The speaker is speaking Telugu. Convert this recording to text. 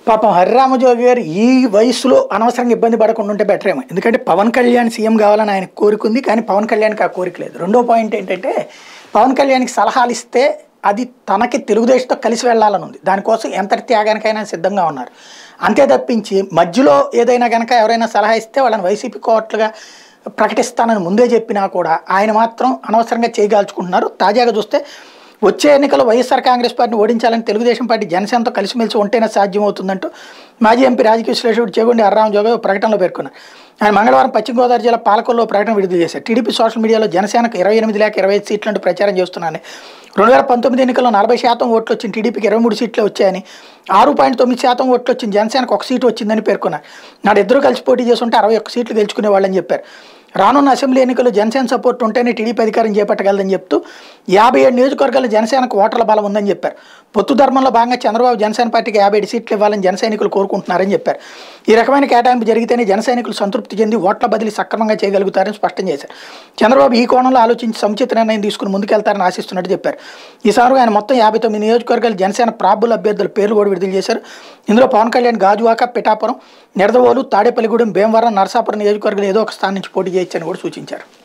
పాపం హరిరామజోగి గారు ఈ వయసులో అనవసరంగా ఇబ్బంది పడకుండా ఉంటే బెటర్ ఏమో ఎందుకంటే పవన్ కళ్యాణ్ సీఎం కావాలని ఆయన కోరుకుంది కానీ పవన్ కళ్యాణ్కి ఆ కోరిక లేదు రెండో పాయింట్ ఏంటంటే పవన్ కళ్యాణ్కి సలహాలు ఇస్తే అది తనకి తెలుగుదేశంతో కలిసి వెళ్ళాలని ఉంది దానికోసం ఎంతటి త్యాగానికైనా సిద్ధంగా ఉన్నారు అంతే తప్పించి మధ్యలో ఏదైనా కనుక ఎవరైనా సలహా ఇస్తే వాళ్ళని వైసీపీ కోట్లుగా ప్రకటిస్తానని ముందే చెప్పినా కూడా ఆయన మాత్రం అనవసరంగా చేయగాల్చుకుంటున్నారు తాజాగా చూస్తే వచ్చే ఎన్నికల్లో వైఎస్ఆర్ కాంగ్రెస్ పార్టీని ఓడించాలని తెలుగుదేశం పార్టీ జనసేనతో కలిసిమెలిసి ఉంటేనే సాధ్యమవుతుందంటూ మాజీ ఎంపీ రాజకీయ విశ్లేషకుడు చేగుండి అర్రాం జోగ ఓ ప్రకటనలో పేర్కొన్నారు ఆయన మంగళవారం పశ్చిమ గోదావరి జిల్లా పాలకొల్లో ప్రకటన విడుదల చేశారు టీడీపీ సోషల్ మీడియాలో జనసేనకు ఇరవై ఎనిమిది లేక ఇరవై ఐదు సీట్లంటూ ప్రచారం చేస్తున్నానని రెండు వేల పంతొమ్మిది ఎన్నికల్లో నలభై శాతం ఓట్లు వచ్చిన టీడీపీకి ఇరవై మూడు సీట్లు వచ్చాయని ఆరు పాయింట్ తొమ్మిది శాతం ఓట్లు వచ్చిన జనసేనకు ఒక సీటు వచ్చిందని పేర్కొన్నారు నాడు ఇద్దరు కలిసి పోటీ చేస్తుంటే అరవై ఒక్క సీట్లు గెలుచుకునే వాళ్ళని చెప్పారు రానున్న అసెంబ్లీ ఎన్నికల్లో జనసేన సపోర్ట్ ఉంటేనే టీడీపీ అధికారం చేపట్టగలదని చెప్తూ యాభై ఏడు నియోజకవర్గాల్లో జనసేనకు ఓటర్ల బలం ఉందని చెప్పారు పొత్తు ధర్మంలో భాగంగా చంద్రబాబు జనసేన పార్టీకి యాభై ఏడు సీట్లు ఇవ్వాలని జన సైనికులు కోరుకుంటున్నారని చెప్పారు ఈ రకమైన కేటాయింపు జరిగితేనే జన సైనికులు సంతృప్తి చెంది ఓట్ల బదిలీ సక్రమంగా చేయగలుగుతారని స్పష్టం చేశారు చంద్రబాబు ఈ కోణంలో ఆలోచించి సముచిత నిర్ణయం తీసుకుని ముందుకెళ్తారని ఆశిస్తున్నట్టు చెప్పారు ఈ సందర్భంగా ఆయన మొత్తం యాభై తొమ్మిది నియోజకవర్గాలు జనసేన ప్రాబుల్ అభ్యర్థుల పేర్లు కూడా విడుదల చేశారు ఇందులో పవన్ కళ్యాణ్ గాజువాక పిఠాపురం నిడదవోలు తాడేపల్లిగూడెం భీమవరం నరసాపురం నియోజకవర్గం ఏదో ఒక స్థానం నుంచి పోటీ చేయొచ్చని కూడా సూచించారు